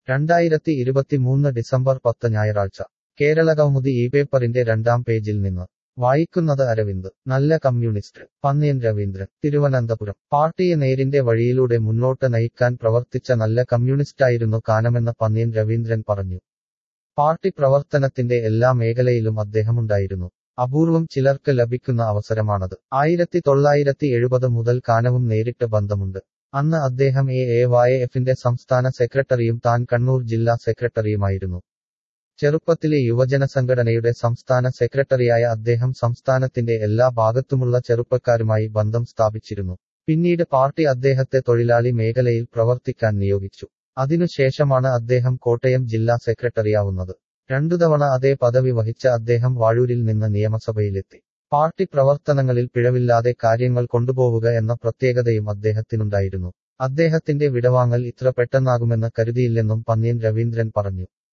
രണ്ടായിരത്തി ഇരുപത്തിമൂന്ന് ഡിസംബർ പത്ത് ഞായറാഴ്ച കേരളകൗമുദി ഈ പേപ്പറിന്റെ രണ്ടാം പേജിൽ നിന്ന് വായിക്കുന്നത് അരവിന്ദ് നല്ല കമ്മ്യൂണിസ്റ്റ് പന്ന്യൻ രവീന്ദ്രൻ തിരുവനന്തപുരം പാർട്ടിയെ നേരിന്റെ വഴിയിലൂടെ മുന്നോട്ട് നയിക്കാൻ പ്രവർത്തിച്ച നല്ല കമ്മ്യൂണിസ്റ്റായിരുന്നു കാനമെന്ന് പന്ന്യൻ രവീന്ദ്രൻ പറഞ്ഞു പാർട്ടി പ്രവർത്തനത്തിന്റെ എല്ലാ മേഖലയിലും അദ്ദേഹമുണ്ടായിരുന്നു അപൂർവം ചിലർക്ക് ലഭിക്കുന്ന അവസരമാണത് ആയിരത്തി തൊള്ളായിരത്തി എഴുപത് മുതൽ കാനവും നേരിട്ട് ബന്ധമുണ്ട് അന്ന് അദ്ദേഹം എ എ വായ എഫിന്റെ സംസ്ഥാന സെക്രട്ടറിയും താൻ കണ്ണൂർ ജില്ലാ സെക്രട്ടറിയുമായിരുന്നു ചെറുപ്പത്തിലെ യുവജന സംഘടനയുടെ സംസ്ഥാന സെക്രട്ടറിയായ അദ്ദേഹം സംസ്ഥാനത്തിന്റെ എല്ലാ ഭാഗത്തുമുള്ള ചെറുപ്പക്കാരുമായി ബന്ധം സ്ഥാപിച്ചിരുന്നു പിന്നീട് പാർട്ടി അദ്ദേഹത്തെ തൊഴിലാളി മേഖലയിൽ പ്രവർത്തിക്കാൻ നിയോഗിച്ചു അതിനുശേഷമാണ് അദ്ദേഹം കോട്ടയം ജില്ലാ സെക്രട്ടറിയാവുന്നത് രണ്ടു തവണ അതേ പദവി വഹിച്ച അദ്ദേഹം വാഴൂരിൽ നിന്ന് നിയമസഭയിലെത്തി പാർട്ടി പ്രവർത്തനങ്ങളിൽ പിഴവില്ലാതെ കാര്യങ്ങൾ കൊണ്ടുപോവുക എന്ന പ്രത്യേകതയും അദ്ദേഹത്തിനുണ്ടായിരുന്നു അദ്ദേഹത്തിന്റെ വിടവാങ്ങൽ ഇത്ര പെട്ടെന്നാകുമെന്ന് കരുതിയില്ലെന്നും പന്ന്യൻ രവീന്ദ്രൻ പറഞ്ഞു